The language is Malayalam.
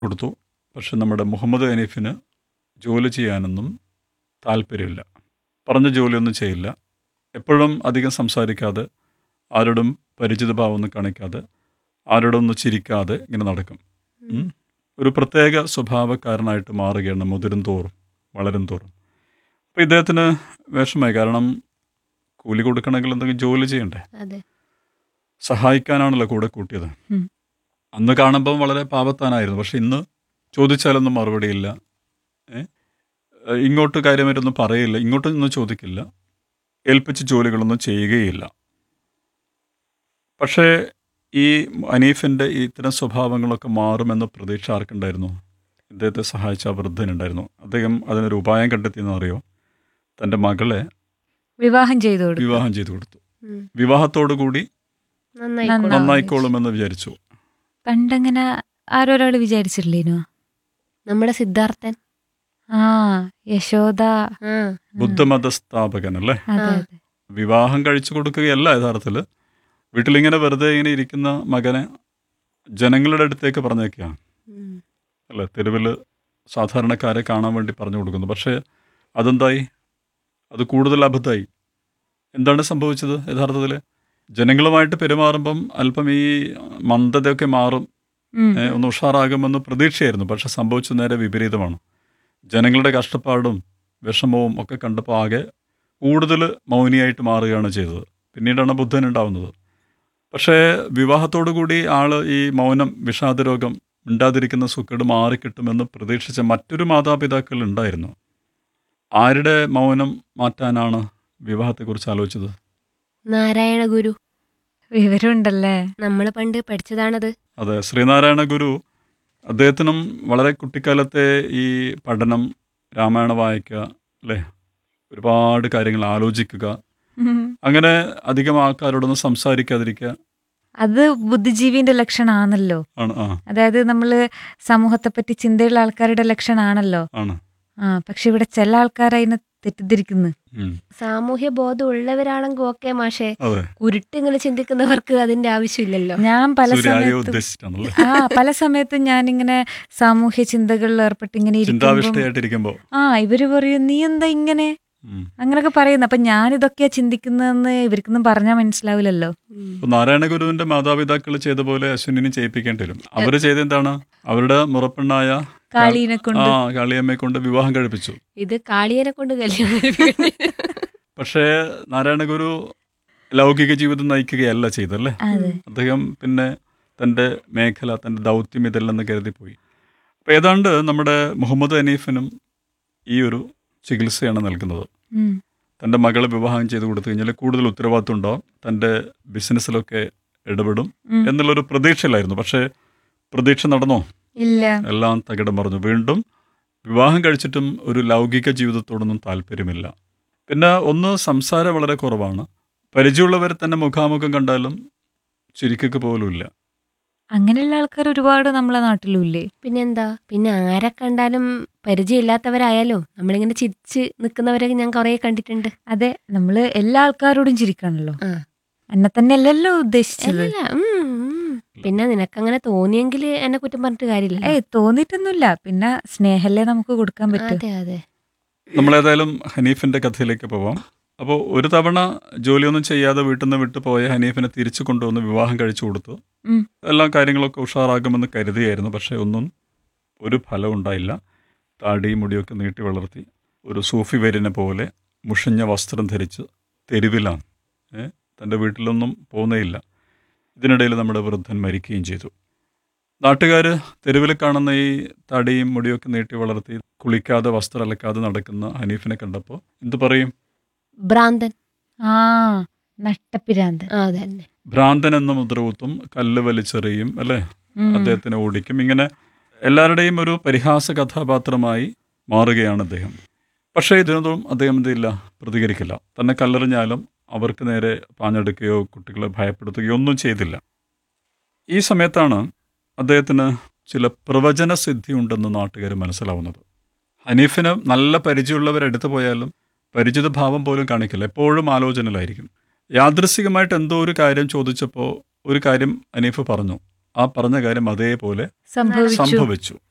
കൊടുത്തു പക്ഷെ നമ്മുടെ മുഹമ്മദ് ഹനീഫിന് ജോലി ചെയ്യാനൊന്നും താല്പര്യമില്ല പറഞ്ഞ ജോലിയൊന്നും ചെയ്യില്ല എപ്പോഴും അധികം സംസാരിക്കാതെ ആരോടും പരിചിത ഭാവമൊന്നും കാണിക്കാതെ ആരോടൊന്നും ചിരിക്കാതെ ഇങ്ങനെ നടക്കും ഉം. ഒരു പ്രത്യേക സ്വഭാവക്കാരനായിട്ട് മാറുകയാണ് മുതിരും തോറും വളരും തോറും അപ്പോൾ ഇദ്ദേഹത്തിന് വിഷമമായി കാരണം കൂലി കൊടുക്കണമെങ്കിൽ എന്തെങ്കിലും ജോലി ചെയ്യണ്ടേ അതെ സഹായിക്കാനാണല്ലോ കൂടെ കൂട്ടിയത് ഉം. അന്ന് കാണുമ്പോൾ വളരെ പാപത്താനായിരുന്നു പക്ഷെ ഇന്ന് ചോദിച്ചാലൊന്നും മറുപടിയില്ല ഏ? ഏ, ഇങ്ങോട്ട് കാര്യമായിട്ടൊന്നും പറയില്ല ഇങ്ങോട്ടൊന്നും ചോദിക്കില്ല ഏൽപ്പിച്ച ജോലികളൊന്നും ചെയ്യുകയില്ല പക്ഷേ ഈ അനീഫിൻ്റെ ഈ ഇത്തരം സ്വഭാവങ്ങളൊക്കെ മാറുമെന്ന പ്രതീക്ഷ ആർക്കുണ്ടായിരുന്നു ഇദ്ദേഹത്തെ സഹായിച്ച ആ വൃദ്ധനുണ്ടായിരുന്നു അദ്ദേഹം അതിനൊരു ഉപായം കണ്ടെത്തിയെന്ന് അറിയോ തൻ്റെ മകളെ വിവാഹം ചെയ്തു കൊടുത്തു വിവാഹം ചെയ്തു കൊടുത്തു ഉം. വിവാഹത്തോടു കൂടി നന്നായിക്കോളും നന്നായി. നന്നായിക്കോളുമെന്ന് വിചാരിച്ചു പണ്ടങ്ങനെ ആരോരാൾ വിചാരിച്ചില്ലേനോ നമ്മുടെ സിദ്ധാർത്ഥൻ ആ യശോദ ആ ബുദ്ധമത സ്ഥാപകൻ അല്ലേ അതെ ആ. അതെ വിവാഹം കഴിച്ചു കൊടുക്കുകയല്ല യഥാർത്ഥത്തിൽ വീട്ടിലിങ്ങനെ വെറുതെ ഇങ്ങനെ ഇരിക്കുന്ന മകനെ ജനങ്ങളുടെ അടുത്തേക്ക് പറഞ്ഞേക്കുകയാണ് ഉം. അല്ലേ തെരുവിൽ സാധാരണക്കാരെ കാണാൻ വേണ്ടി പറഞ്ഞു കൊടുക്കുന്നു പക്ഷേ അതെന്തായി അത് കൂടുതൽ അബദ്ധമായി എന്താണ് സംഭവിച്ചത് യഥാർത്ഥത്തിൽ ജനങ്ങളുമായിട്ട് പെരുമാറുമ്പം അല്പം ഈ മന്ദതയൊക്കെ മാറും ഉം. ഏ, ഒന്ന് ഉഷാറാകുമെന്ന് പ്രതീക്ഷയായിരുന്നു പക്ഷെ സംഭവിച്ചത് നേരെ വിപരീതമാണ് ജനങ്ങളുടെ കഷ്ടപ്പാടും വിഷമവും ഒക്കെ കണ്ടപ്പോൾ ആകെ കൂടുതൽ മൗനിയായിട്ട് മാറുകയാണ് ചെയ്തത് പിന്നീടാണ് ബുദ്ധൻ ഉണ്ടാവുന്നത് പക്ഷേ വിവാഹത്തോടു കൂടി ആൾ ഈ മൗനം വിഷാദരോഗം മിണ്ടാതിരിക്കുന്ന സുക്കേട് മാറിക്കിട്ടുമെന്ന് പ്രതീക്ഷിച്ച മറ്റൊരു മാതാപിതാക്കൾ ഉണ്ടായിരുന്നു ആരുടെ മൗനം മാറ്റാനാണ് വിവാഹത്തെക്കുറിച്ച് ആലോചിച്ചത് നാരായണ ഗുരു വിവരമുണ്ടല്ലേ നമ്മൾ പണ്ട് പഠിച്ചതാണത് അതെ ശ്രീനാരായണ ഗുരു അദ്ദേഹത്തിനും വളരെ കുട്ടിക്കാലത്തെ ഈ പഠനം രാമായണ വായിക്കുക അല്ലേ ഒരുപാട് കാര്യങ്ങൾ ആലോചിക്കുക ഉം. അങ്ങനെ അധികം ആൾക്കാരോടൊന്നും സംസാരിക്കാതിരിക്കുക അത് ബുദ്ധിജീവിന്റെ ലക്ഷണമാണല്ലോ ആണ് ആ അതായത് നമ്മള് സമൂഹത്തെ പറ്റി ചിന്തയുള്ള ആൾക്കാരുടെ ലക്ഷണമാണല്ലോ ആണ് ആ പക്ഷെ ഇവിടെ ചില ആൾക്കാർ അതിനെ തെറ്റിദ്ധരിക്കുന്നു ഉം. സാമൂഹ്യ ബോധം ഉള്ളവരാണെങ്കിൽ ഓക്കെ മാഷെ അതെ കുരുട്ട് ഇങ്ങനെ ചിന്തിക്കുന്നവർക്ക് അതിന്റെ ആവശ്യമില്ലല്ലോ ഞാൻ പല സൂര്യായെ സമയത്തും ഉദ്ദേശിച്ചിട്ടാണല്ലേ ആ പല സമയത്തും ഞാനിങ്ങനെ സാമൂഹ്യ ചിന്തകളിൽ ഏർപ്പെട്ട് ഇങ്ങനെ ഇരിക്കുമ്പോൾ ചിന്താവിഷ്ടയായിട്ടിരിക്കുമ്പോൾ ആ ഇവര് പറയും നീ എന്താ ഇങ്ങനെ ഉം. അങ്ങനൊക്കെ പറയുന്നു അപ്പൊ ഞാൻ ഇതൊക്കെയാ ചിന്തിക്കുന്നതെന്ന് ഇവർക്കൊന്നും പറഞ്ഞാൽ മനസ്സിലാവില്ലല്ലോ ഉം. ഇപ്പൊ നാരായണ ഗുരുവിന്റെ മാതാപിതാക്കൾ ചെയ്ത പോലെ അശ്വിനിനെ ചെയ്യിപ്പിക്കേണ്ടി വരും അവര് ചെയ്ത എന്താണ് അവരുടെ മുറപ്പെണ്ണായ കാളീനെ ആ കൊണ്ട് കാളിയമ്മയെ കൊണ്ട് വിവാഹം കഴിപ്പിച്ചു ഇത് കാളിയനെ കൊണ്ട് കല്യാണം കഴിപ്പിക്കണേ. പക്ഷേ നാരായണ ഗുരു ലൗകിക ജീവിതം നയിക്കുകയല്ല ചെയ്തല്ലേ അതെ അദ്ദേഹം പിന്നെ തൻ്റെ മേഖല തൻ്റെ ദൗത്യം ഇതല്ലെന്ന് കരുതിപ്പോയി അപ്പോൾ ഏതാണ്ട് നമ്മുടെ മുഹമ്മദ് ഹനീഫിനും ഈ ഒരു ചികിത്സയാണ് നൽകുന്നത് ഉം. തൻ്റെ മകളെ വിവാഹം ചെയ്ത് കൊടുത്തു കഴിഞ്ഞാൽ കൂടുതൽ ഉത്തരവാദിത്വം ഉണ്ടാവും തൻ്റെ ബിസിനസ്സിലൊക്കെ ഇടപെടും ഉം. എന്നുള്ളൊരു പ്രതീക്ഷയിലായിരുന്നു പക്ഷേ പ്രതീക്ഷ നടന്നോ ഇല്ല എല്ലാം തകിടം മറിഞ്ഞു വീണ്ടും വിവാഹം കഴിച്ചിട്ടും ഒരു ലൗകിക ജീവിതത്തോടൊന്നും താല്പര്യമില്ല പിന്നെ ഒന്ന് സംസാരം വളരെ കുറവാണ് പരിചയമുള്ളവരെ തന്നെ മുഖാമുഖം കണ്ടാലും ചിരിക്കൊക്കെ പോലുമില്ല അങ്ങനെയുള്ള ആൾക്കാർ ഒരുപാട് നമ്മളെ നാട്ടിലും ഇല്ലേ പിന്നെന്താ പിന്നെ ആരെ കണ്ടാലും പരിചയമില്ലാത്തവരായാലോ നമ്മളിങ്ങനെ ചിരിച്ച് നിൽക്കുന്നവരൊക്കെ ഞാൻ കുറേ കണ്ടിട്ടുണ്ട് അതെ നമ്മള് എല്ലാ ആൾക്കാരോടും ചിരിക്കണല്ലോ ആ. എന്നെ തന്നെ അല്ലല്ലോ ഉദ്ദേശിച്ചത് അല്ലല്ല, ഉം, ഉം. പിന്നെ നിനക്കങ്ങനെ തോന്നിയെങ്കിൽ എന്നെ കുറ്റം പറഞ്ഞിട്ട് കാര്യമില്ല ഏയ് തോന്നിയിട്ടൊന്നുമില്ല പിന്നെ സ്നേഹല്ലേ നമുക്ക് കൊടുക്കാൻ പറ്റും അതെ അതെ നമ്മളേതായാലും ഹനീഫിൻ്റെ കഥയിലേക്ക് പോവാം അപ്പോൾ ഒരു തവണ ജോലിയൊന്നും ചെയ്യാതെ വീട്ടിൽ നിന്ന് വിട്ടു പോയ ഹനീഫിനെ തിരിച്ചു കൊണ്ടുവന്ന് വിവാഹം കഴിച്ചു കൊടുത്തു ഉം. എല്ലാ കാര്യങ്ങളൊക്കെ ഉഷാറാകുമെന്ന് കരുതിയായിരുന്നു പക്ഷേ ഒന്നും ഒരു ഫലം ഉണ്ടായില്ല താടിയും മുടിയൊക്കെ നീട്ടി വളർത്തി ഒരു സൂഫി വരിനെ പോലെ മുഷിഞ്ഞ വസ്ത്രം ധരിച്ച് തെരുവിലാണ് ഏ തൻ്റെ വീട്ടിലൊന്നും പോകുന്നേയില്ല ഇതിനിടയിൽ നമ്മുടെ വൃദ്ധൻ മരിക്കുകയും ചെയ്തു നാട്ടുകാർ തെരുവിൽ കാണുന്ന ഈ തടിയും മുടിയൊക്കെ നീട്ടി വളർത്തി കുളിക്കാതെ വസ്ത്രം അലക്കാതെ നടക്കുന്ന ഹനീഫിനെ കണ്ടപ്പോൾ എന്തു പറയും ഭ്രാന്തൻ ആ നട്ടപ്പിരാന്ത് ആ അതെ തന്നെ ഭ്രാന്തൻ എന്ന മുദ്രകുത്തും കല്ല് വലിച്ചെറിയും അല്ലേ ഉം. അദ്ദേഹത്തിനെ ഓടിക്കും ഇങ്ങനെ എല്ലാവരുടെയും ഒരു പരിഹാസ കഥാപാത്രമായി മാറുകയാണ് അദ്ദേഹം പക്ഷേ ഇതിനൊന്നും അദ്ദേഹം എന്തില്ല പ്രതികരിക്കില്ല തന്നെ കല്ലെറിഞ്ഞാലും അവർക്ക് നേരെ പാഞ്ഞെടുക്കുകയോ കുട്ടികളെ ഭയപ്പെടുത്തുകയോ ഒന്നും ചെയ്തില്ല ഈ സമയത്താണ് അദ്ദേഹത്തിന് ചില പ്രവചന സിദ്ധി ഉണ്ടെന്ന് നാട്ടുകാർ മനസ്സിലാവുന്നത് ഹനീഫിന് നല്ല പരിചയമുള്ളവരെടുത്തു പോയാലും പരിചിത ഭാവം പോലും കാണിക്കില്ല എപ്പോഴും ആലോചനയിലായിരിക്കും യാദൃശികമായിട്ട് എന്തോ ഒരു കാര്യം ചോദിച്ചപ്പോൾ ഒരു കാര്യം ഹനീഫ് പറഞ്ഞു ആ പറഞ്ഞ കാര്യം അതേപോലെ സംഭവിച്ചു സംഭവിച്ചു